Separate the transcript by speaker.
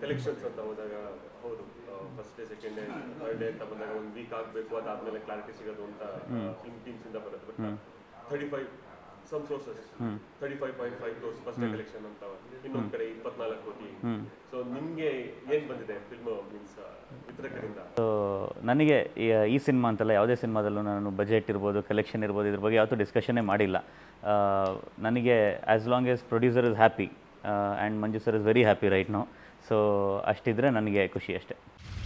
Speaker 1: collections ಅಂತ ಹೋದಾಗ ಹೌದು first day second day third day ಅಂತ ಬಂದಾಗ ಒಂದು ವೀಕ್ ಆಗಬೇಕು ಅದಾದ್ಮೇಲೆ ಕ್ಲಾರಿಟಿ ಸಿಗೋದು ಅಂತ ಫಿಲ್ಮ್ ಟೀಮ್ಸ್ ಇಂದ ಬರುತ್ತೆ but thirty five some sources thirty five point five crores first day collection ಅಂತ ಇನ್ನೊಂದು ಕಡೆ ಇಪ್ಪತ್ನಾಲ್ಕು ಕೋಟಿ ಸೊ ನಿಮ್ಗೆ ಏನ್ ಬಂದಿದೆ ಫಿಲ್ಮ್ ಮೀನ್ಸ್ ವಿತರಕರಿಂದ
Speaker 2: ಸೊ ನನಗೆ ಈ- ಈ ಸಿನಿಮಾ ಅಂತಲ್ಲ ಯಾವುದೇ ಸಿನಿಮಾದಲ್ಲೂ ನಾನು ಬಜೆಟ್ ಇರ್ಬೋದು ಕಲೆಕ್ಷನ್ ಇರ್ಬೋದು ಇದ್ರ ಬಗ್ಗೆ ಯಾವತ್ತೂ ಡಿಸ್ಕಷನ್ನೇ ಮಾಡಿಲ್ಲ ಆ, ನನಗೆ as long as producer is happy and Manju sir is very happy right no so ಅಷ್ಟಿದ್ರೆ ನನಗೆ ಖುಷಿ ಅಷ್ಟೇ